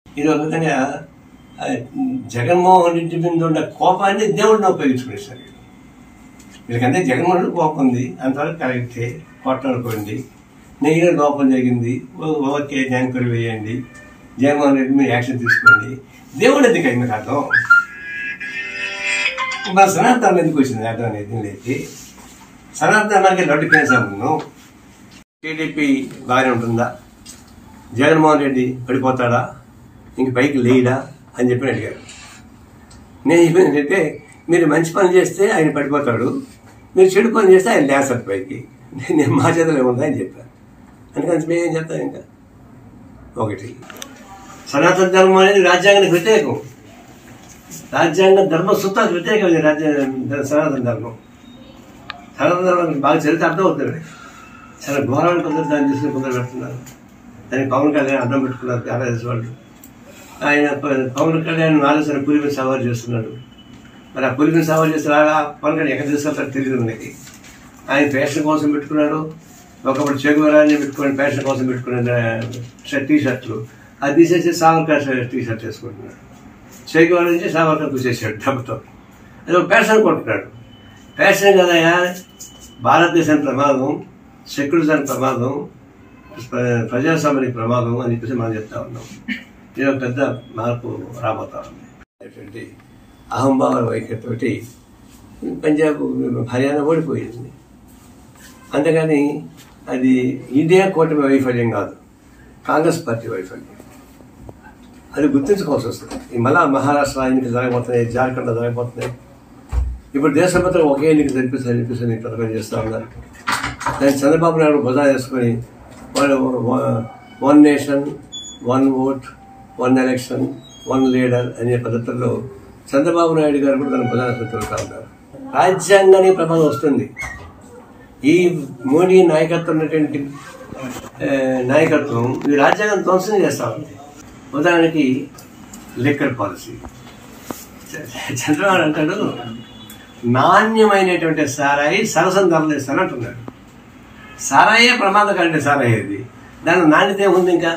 ఇది ఒక విధంగా ఆ, జగన్మోహన్ రెడ్డి మీద ఉన్న కోపాన్ని దేవుడిని ఉపయోగించుకునేసారు వీళ్ళు. వీళ్ళకంటే జగన్మోహన్ రెడ్డి కోపం ఉంది అంతవరకు కరెక్టే కొట్టనుకోండి నేను లోపం జరిగింది ఓ- ఓకే ఎంక్వైరీ వేయండి జగన్మోహన్ రెడ్డి మీరు యాక్షన్ తీసుకోండి దేవుడు ఎందుకు అయింది అర్థం మన సనాతనం ఎందుకు వచ్చింది అర్థం అనేది లేదు సనాతనానికి లడ్డు కేసాము టీడీపీ బాగానే ఉంటుందా జగన్మోహన్ రెడ్డి పడిపోతాడా ఇంక పైకి లేయడా అని చెప్పి అడిగారు నేను చెప్పింది ఏంటంటే మీరు మంచి పని చేస్తే ఆయన పడిపోతాడు మీరు చెడు పని చేస్తే ఆయన లేస్తారు పైకి నేను మా చేతిలో ఉందా అని చెప్పాను అందుకని మేము ఏం చెప్తాం ఇంకా ఒకటి సనాతన ధర్మం అనేది రాజ్యాంగానికి వ్యతిరేకం రాజ్యాంగ ధర్మ సూత్రానికి వ్యతిరేకం రాజ్య సనాతన ధర్మం సనాతన ధర్మం బాగా చరిత్ర అర్థం అవుతుంది చాలా ఘోరాలు కొందరు దాన్ని తీసుకుని కొందరు పెడుతున్నారు దానికి పవన్ కళ్యాణ్ అర్థం పెట్టుకున్నారు ఆర్ఎస్ వాళ్ళు ఆయన ప- పవన్ కళ్యాణ్ ఆలోచన పులిని సవాలు చేస్తున్నాడు మరి ఆ పులిని సవాలు చేస్తే ఆ పవన్ కళ్యాణ్ ఎక్కడ తీసుకెళ్తారో తెలియదు మనకి ఆయన ఫ్యాషన్ కోసం పెట్టుకున్నాడు ఒకప్పుడు చెగువరాన్ని పెట్టుకుని ఫ్యాషన్ కోసం పెట్టుకున్న టీ షర్ట్లు అది తీసేసి సావర్కర్ టీ షర్ట్ వేసుకుంటున్నాడు చెగువర నుంచి సావర్కర్ తీసేసాడు డబ్బుతో అది ఒక ఫ్యాషన్ కొంటున్నాడు ఫ్యాషన్ కదయా భారతదేశానికి ప్రమాదం సెక్యులరిజానికి ప్రమాదం ప్ర- ప్రజాస్వామ్యానికి ప్రమాదం అని చెప్పేసి మనం చెప్తా ఉన్నాం ఇది ఒక పెద్ద మార్పు రాబోతా ఉంది అటువంటి అహంభావ వైఖరితోటి పంజాబ్ హర్యానా ఓడిపోయింది అంతేగాని అది ఇండియా కూటమి వైఫల్యం కాదు కాంగ్రెస్ పార్టీ వైఫల్యం అది గుర్తించుకోవాల్సి వస్తుంది ఈ మళ్ళా మహారాష్ట్ర ఎన్నికలు జరగబోతున్నాయి జార్ఖండ్ జరగబోతున్నాయి ఇప్పుడు దేశమంతా ఒకే ఎన్నిక జరిపిస్తారు చెప్పేసి పథకం చేస్తా ఉన్నారు దాన్ని చంద్రబాబు నాయుడు భుజా చేసుకొని వాళ్ళు one nation one vote one election one leader అనే పద్ధతుల్లో చంద్రబాబు నాయుడు గారు కూడా దాని భుజాన్ని తిరుగుతూ ఉన్నారు రాజ్యాంగానికి ప్రమాదం వస్తుంది ఈ మోడీ నాయకత్వం ఉన్నటువంటి ఆ, నాయకత్వం ఈ రాజ్యాంగం ధ్వంసం చేస్తా ఉంది ఉదాహరణకి లిక్కర్ పాలసీ చంద్రబాబు అంటాడు నాణ్యమైనటువంటి సారాయి సరసం ధరలు ఇస్తాను అంటున్నాడు సారాయే ప్రమాదకరండి సారాయి ఇది దాని నాణ్యత ఏముంది ఇంకా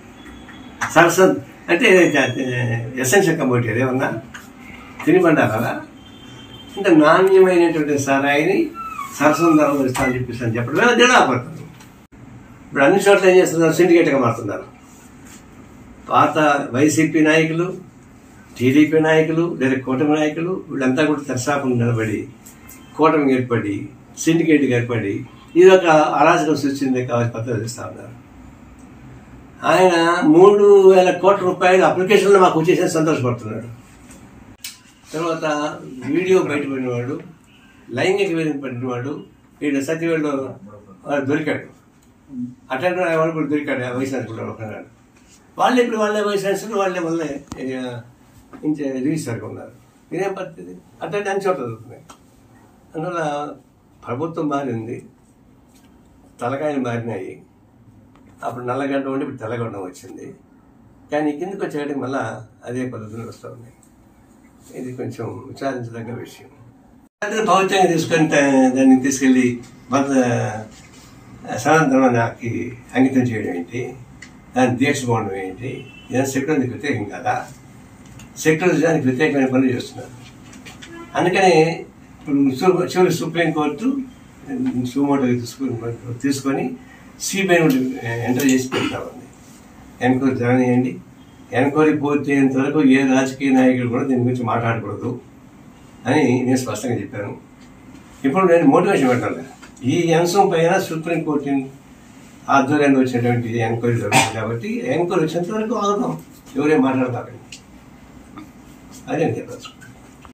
సరసం అంటే ఎసెన్షియల్ కమోడిటీ ఏమన్నా తినిబండారా అంటే నాణ్యమైనటువంటి సారాయిని సరసం ధరలు ఇస్తామని చెప్పేసి అని చెప్పడమే దిడాపడుతుంది ఇప్పుడు అన్ని చోట్ల ఏం చేస్తున్నారు సిండికేట్గా మారుతున్నారు పాత వైసీపీ నాయకులు టీడీపీ నాయకులు లేదా కూటమి నాయకులు వీళ్ళంతా కూడా తెరసాపం నిలబడి కూటమి ఏర్పడి సిండికేట్ ఏర్పడి ఇది ఒక అరాచకం సృష్టింది కావాల్సి పద్ధతి ఇస్తా ఉన్నారు ఆయన మూడు వేల కోట్ల రూపాయలు అప్లికేషన్లు మాకు వచ్చేసి సంతోషపడుతున్నాడు తర్వాత వీడియో బయటపడినవాడు లైంగిక వేదిక పడినవాడు వీడు సత్యవేళ్ళు వాడు దొరికాడు అటెండర్ వాడు కూడా దొరికాడు ఆ వయసు అనుకుంటాడు ఒకనాడు వాళ్ళు ఇప్పుడు వాళ్ళే వయసు అనుకుని వాళ్ళే మళ్ళీ ఇంచే రిజిస్టర్గా ఉన్నారు ఇదేం పద్ధతి అట్లాంటి అన్ని చోట్ల జరుగుతున్నాయి అందువల్ల ప్రభుత్వం మారింది తలకాయలు మారినాయి అప్పుడు నల్లగడ్డ ఉండి ఇప్పుడు తెల్లగొండం వచ్చింది కానీ కిందకి వచ్చేటికి మళ్ళా అదే పద్ధతులు వస్తూ ఉన్నాయి ఇది కొంచెం విచారించదగ్గ విషయం అందరూ పవిత్రంగా తీసుకొని దా- దాన్ని తీసుకెళ్ళి మత సనాతనానికి అంకితం చేయడం ఏంటి దాన్ని దీక్ష పోవడం ఏంటి ఇదంతా సెక్యులర్కి వ్యతిరేకం కదా సెక్యులరిజానికి వ్యతిరేకమైన పనులు చేస్తున్నారు అందుకని ఇప్పుడు సు- చివరి సుప్రీంకోర్టు సుమోటో తీసుకుని తీసుకొని సిబిఐ ఎంటర్ చేసి పెడతా ఉంది ఎంక్వైరీ జరగనియండి ఎంక్వైరీ పూర్తి అయ్యేంత వరకు ఏ రాజకీయ నాయకుడు కూడా దీని గురించి మాట్లాడకూడదు అని నేను స్పష్టంగా చెప్పాను ఇప్పుడు నేను మోటివేషన్ పెట్టాలి ఈ అంశం పైన సుప్రీంకోర్టు ఆధ్వర్యంలో వచ్చేటువంటి ఎంక్వైరీ జరుగుతుంది కాబట్టి ఎంక్వైరీ వచ్చేంత వరకు ఆగుదాం ఎవరేం మాట్లాడతారండి అదే నేను చెప్పచ్చు